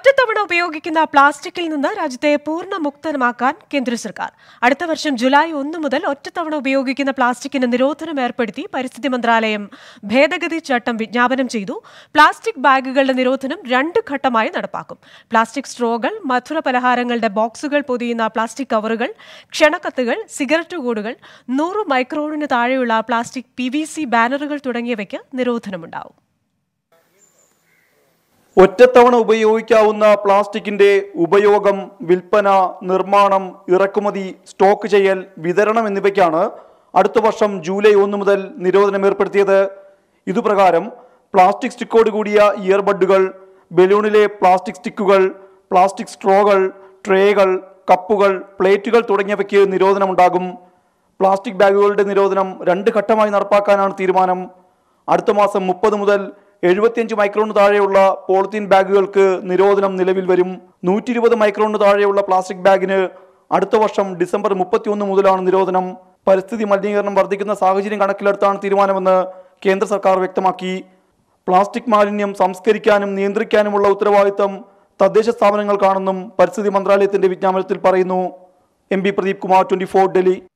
ഒറ്റത്തവണ ഉപയോഗിക്കുന്ന പ്ലാസ്റ്റിക്കിൽ നിന്ന് രാജ്യത്തെ പൂർണ്ണ മുക്തമാക്കാൻ കേന്ദ്ര സർക്കാർ അടുത്ത വർഷം ജൂലൈ ഒന്ന് മുതൽ ഒറ്റത്തവണ ഉപയോഗിക്കുന്ന പ്ലാസ്റ്റിക്കിന് നിരോധനം ഏർപ്പെടുത്തി പരിസ്ഥിതി മന്ത്രാലയം ഭേദഗതി ചട്ടം വിജ്ഞാപനം ചെയ്തു പ്ലാസ്റ്റിക് ബാഗുകളുടെ നിരോധനം രണ്ട് ഘട്ടമായി നടപ്പാക്കും പ്ലാസ്റ്റിക് സ്ട്രോകൾ മധുര പലഹാരങ്ങളുടെ ബോക്സുകൾ പൊതിയുന്ന പ്ലാസ്റ്റിക് കവറുകൾ ക്ഷണക്കത്തുകൾ സിഗരറ്റ് കൂടുകൾ നൂറ് മൈക്രോണിന് താഴെയുള്ള പ്ലാസ്റ്റിക് പി വി സി ബാനറുകൾ തുടങ്ങിയവയ്ക്ക് നിരോധനമുണ്ടാവും ഒറ്റത്തവണ ഉപയോഗിക്കാവുന്ന പ്ലാസ്റ്റിക്കിന്റെ ഉപയോഗം വിൽപ്പന നിർമ്മാണം ഇറക്കുമതി സ്റ്റോക്ക് ചെയ്യൽ വിതരണം എന്നിവയ്ക്കാണ് അടുത്ത വർഷം ജൂലൈ ഒന്ന് മുതൽ നിരോധനം ഏർപ്പെടുത്തിയത് ഇതുപ്രകാരം പ്ലാസ്റ്റിക് സ്റ്റിക്കോട് കൂടിയ ഇയർബഡുകൾ ബലൂണിലെ പ്ലാസ്റ്റിക് സ്റ്റിക്കുകൾ പ്ലാസ്റ്റിക് സ്ട്രോകൾ ട്രേകൾ കപ്പുകൾ പ്ലേറ്റുകൾ തുടങ്ങിയവയ്ക്ക് നിരോധനമുണ്ടാകും പ്ലാസ്റ്റിക് ബാഗുകളുടെ നിരോധനം രണ്ട് ഘട്ടമായി നടപ്പാക്കാനാണ് തീരുമാനം അടുത്ത മാസം മുപ്പത് മുതൽ എഴുപത്തിയഞ്ച് മൈക്രോണിന് താഴെയുള്ള പോളിത്തീൻ ബാഗുകൾക്ക് നിരോധനം നിലവിൽ വരും നൂറ്റി ഇരുപത് മൈക്രോണിന് താഴെയുള്ള പ്ലാസ്റ്റിക് ബാഗിന് അടുത്ത വർഷം ഡിസംബർ മുപ്പത്തിയൊന്ന് മുതലാണ് നിരോധനം പരിസ്ഥിതി മലിനീകരണം വർദ്ധിക്കുന്ന സാഹചര്യം കണക്കിലെടുത്താണ് തീരുമാനമെന്ന് കേന്ദ്ര സർക്കാർ വ്യക്തമാക്കി പ്ലാസ്റ്റിക് മാലിന്യം സംസ്കരിക്കാനും നിയന്ത്രിക്കാനുമുള്ള ഉത്തരവാദിത്തം തദ്ദേശ സ്ഥാപനങ്ങൾക്കാണെന്നും പരിസ്ഥിതി മന്ത്രാലയത്തിന്റെ വിജ്ഞാപനത്തിൽ പറയുന്നു M P Pradeep Kumar twenty Delhi